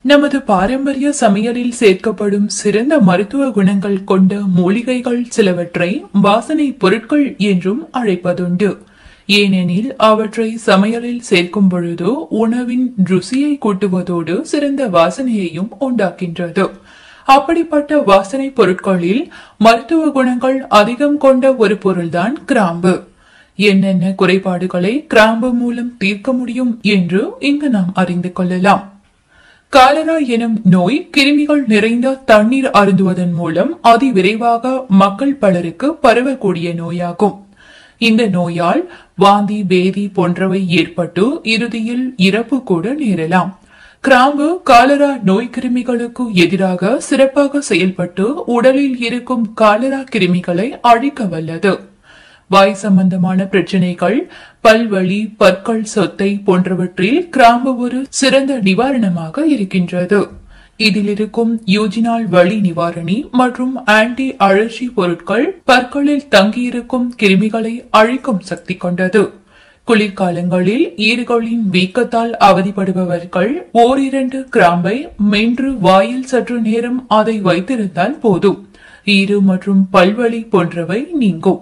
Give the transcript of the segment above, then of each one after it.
நமது பாரம்பரிய சமையலில் சேர்க்கப்படும் சிறந்த மருத்துவ குணங்கள் கொண்ட மூலிகைகள் சிலவற்றை வாசனை பொருட்கள் என்றும் அழைப்பதுண்டு ஏனெனில் அவற்றை சமையலில் சேர்க்கும் பொழுது உணவின் ருசியை கூட்டுவதோடு சிறந்த வாசனையையும் உண்டாக்கின்றது அப்படிப்பட்ட வாசனை பொருட்களில் மருத்துவ குணங்கள் அதிகம் கொண்ட ஒரு பொருள்தான் கிராம்பு என்னென்ன குறைபாடுகளை கிராம்பு மூலம் தீர்க்க முடியும் என்று இங்கு நாம் அறிந்து கொள்ளலாம் காலரா எனும் நோய் கிருமிகள் நிறைந்த தண்ணீர் அருந்துவதன் மூலம் அதிவிரைவாக மக்கள் பலருக்கு பரவக்கூடிய நோயாகும் இந்த நோயால் வாந்தி பேதி போன்றவை ஏற்பட்டு இறுதியில் இறப்பு கூட நேரலாம் கிராம்பு காலரா நோய் கிருமிகளுக்கு எதிராக சிறப்பாக செயல்பட்டு உடலில் இருக்கும் காலரா கிருமிகளை அழிக்க வல்லது வாய் சம்பந்தமான பிரச்சனைகள் பல்வழி பற்கள் சொத்தை போன்றவற்றில் கிராம்பு ஒரு சிறந்த நிவாரணமாக இருக்கின்றது இதில் இருக்கும் யூஜினால் வலி நிவாரணி மற்றும் ஆன்டி அழற்சி பொருட்கள் பற்களில் தங்கியிருக்கும் கிருமிகளை அழிக்கும் சக்தி கொண்டது குளிர்காலங்களில் ஈறுகளின் வீக்கத்தால் அவதிப்படுபவர்கள் ஓரிரண்டு கிராம்பை மென்று வாயில் சற்று நேரம் அதை வைத்திருந்தால் போதும் ஈறு மற்றும் பல்வலி போன்றவை நீங்கும்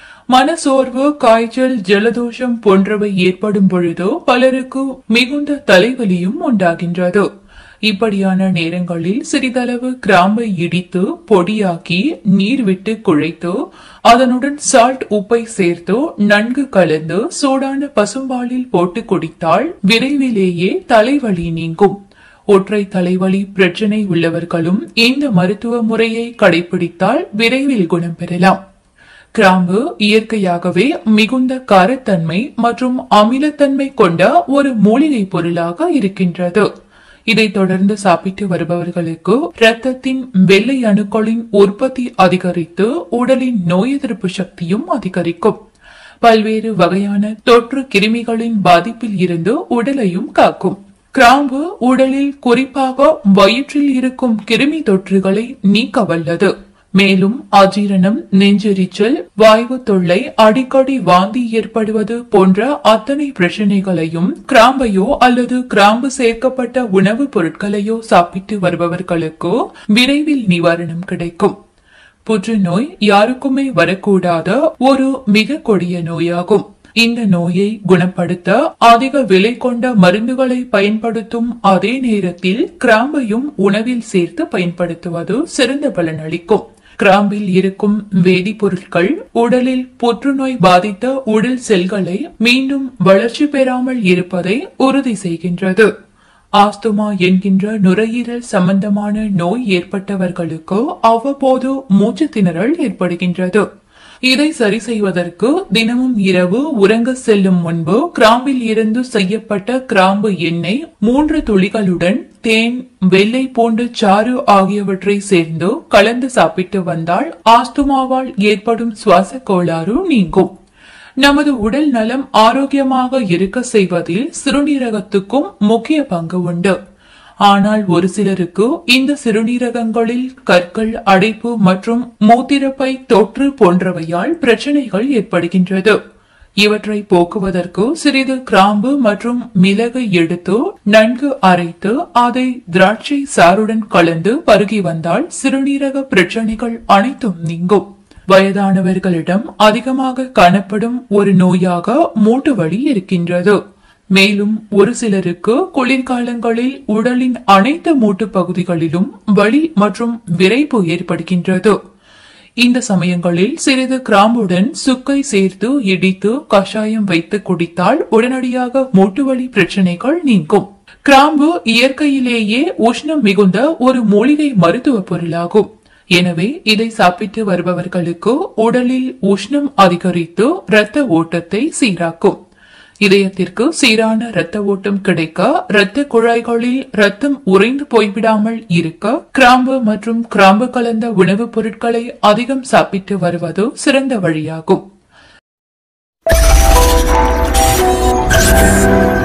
மனசோர்வு காய்ச்சல் ஜலதோஷம் போன்றவை ஏற்படும் பொழுதோ பலருக்கு மிகுந்த தலைவலியும் உண்டாகின்றது இப்படியான நேரங்களில் சிறிதளவு கிராம்பை இடித்து பொடியாக்கி நீர் விட்டு குழைத்து அதனுடன் சால்ட் உப்பை சேர்த்து நன்கு கலந்து சூடான பசும்பாலில் போட்டு குடித்தால் விரைவிலேயே தலைவலி நீங்கும் ஒற்றை தலைவலி பிரச்சனை உள்ளவர்களும் இந்த மருத்துவ முறையை கடைபிடித்தால் விரைவில் குணம் பெறலாம் கிராம்பு இயற்கையாகவே மிகுந்த காரத்தன்மை மற்றும் அமிலத்தன்மை கொண்ட ஒரு மூலிகை பொருளாக இருக்கின்றது இதை தொடர்ந்து சாப்பிட்டு வருபவர்களுக்கு இரத்தத்தின் வெள்ளை அணுக்களின் உற்பத்தி அதிகரித்து உடலின் நோய் எதிர்ப்பு சக்தியும் அதிகரிக்கும் பல்வேறு வகையான தொற்று கிருமிகளின் பாதிப்பில் இருந்து உடலையும் காக்கும் கிராம்பு உடலில் குறிப்பாக வயிற்றில் இருக்கும் கிருமி தொற்றுகளை நீக்க வல்லது மேலும் அஜீரணம் நெஞ்செரிச்சல் வாய்வு தொல்லை அடிக்கடி வாந்தி ஏற்படுவது போன்ற அத்தனை பிரச்சனைகளையும் கிராம்பையோ அல்லது கிராம்பு சேர்க்கப்பட்ட உணவுப் பொருட்களையோ சாப்பிட்டு வருபவர்களுக்கு விரைவில் நிவாரணம் கிடைக்கும் புற்றுநோய் யாருக்குமே வரக்கூடாத ஒரு மிக கொடிய நோயாகும் இந்த நோயை குணப்படுத்த அதிக விலை கொண்ட மருந்துகளை பயன்படுத்தும் அதே நேரத்தில் கிராம்பையும் உணவில் சேர்த்து பயன்படுத்துவது சிறந்த பலனளிக்கும் கிராம்பில் இருக்கும் வேதிப்பொருட்கள் உடலில் புற்றுநோய் பாதித்த உடல் செல்களை மீண்டும் வளர்ச்சி பெறாமல் இருப்பதை உறுதி செய்கின்றது ஆஸ்துமா என்கின்ற நுரையீரல் சம்பந்தமான நோய் ஏற்பட்டவர்களுக்கு அவ்வப்போது மூச்சு திணறல் ஏற்படுகின்றது இதை சரி செய்வதற்கு தினமும் இரவு உறங்க செல்லும் முன்பு கிராம்பில் இருந்து செய்யப்பட்ட கிராம்பு எண்ணெய் மூன்று துளிகளுடன் தேன் வெள்ளை பூண்டு சாறு ஆகியவற்றை சேர்ந்து கலந்து சாப்பிட்டு வந்தால் ஆஸ்துமாவால் ஏற்படும் சுவாச கோளாறு நீங்கும் நமது உடல் நலம் ஆரோக்கியமாக இருக்க செய்வதில் சிறுநீரகத்துக்கும் முக்கிய பங்கு உண்டு ஆனால் ஒரு சிலருக்கு இந்த சிறுநீரகங்களில் கற்கள் அடைப்பு மற்றும் மூத்திரப்பை தொற்று போன்றவையால் பிரச்சனைகள் ஏற்படுகின்றது இவற்றை போக்குவதற்கு சிறிது கிராம்பு மற்றும் மிளகு எடுத்து நன்கு அரைத்து அதை திராட்சை சாறுடன் கலந்து பருகி வந்தால் சிறுநீரக பிரச்சனைகள் அனைத்தும் நீங்கும் வயதானவர்களிடம் அதிகமாக காணப்படும் ஒரு நோயாக மூட்டு வலி இருக்கின்றது மேலும் ஒரு சிலருக்கு குளிர்காலங்களில் உடலின் அனைத்து மூட்டு பகுதிகளிலும் வலி மற்றும் விரைப்பு ஏற்படுகின்றது இந்த சமயங்களில் சிறிது கிராம்புடன் சுக்கை சேர்த்து இடித்து கஷாயம் வைத்து குடித்தால் உடனடியாக மூட்டுவலி பிரச்சனைகள் நீங்கும் கிராம்பு இயற்கையிலேயே உஷ்ணம் மிகுந்த ஒரு மூலிகை மருத்துவ பொருளாகும் எனவே இதை சாப்பிட்டு வருபவர்களுக்கு உடலில் உஷ்ணம் அதிகரித்து இரத்த ஓட்டத்தை சீராக்கும் இதயத்திற்கு சீரான இரத்த ஓட்டம் கிடைக்க இரத்த குழாய்களில் ரத்தம் உறைந்து போய்விடாமல் இருக்க கிராம்பு மற்றும் கிராம்பு கலந்த உணவுப் பொருட்களை அதிகம் சாப்பிட்டு வருவது சிறந்த வழியாகும்